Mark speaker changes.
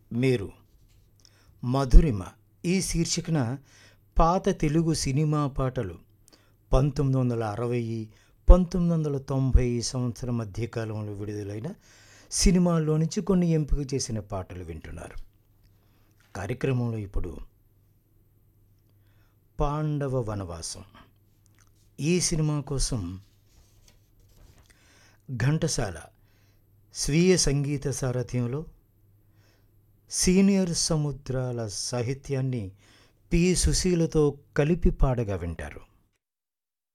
Speaker 1: మీరు మధురిమ ఈ శీర్షికన పాత తెలుగు సినిమా పాటలు పంతొమ్మిది వందల అరవై పంతొమ్మిది వందల తొంభై సంవత్సరం మధ్యకాలంలో విడుదలైన సినిమాల్లో నుంచి కొన్ని ఎంపిక చేసిన పాటలు వింటున్నారు కార్యక్రమంలో ఇప్పుడు పాండవ వనవాసం ఈ సినిమా కోసం ఘంటసాల స్వీయ సంగీత సారథ్యంలో సీనియర్ సముద్రాల సాహిత్యాన్ని పి సుశీలతో కలిపి పాడగా వింటారు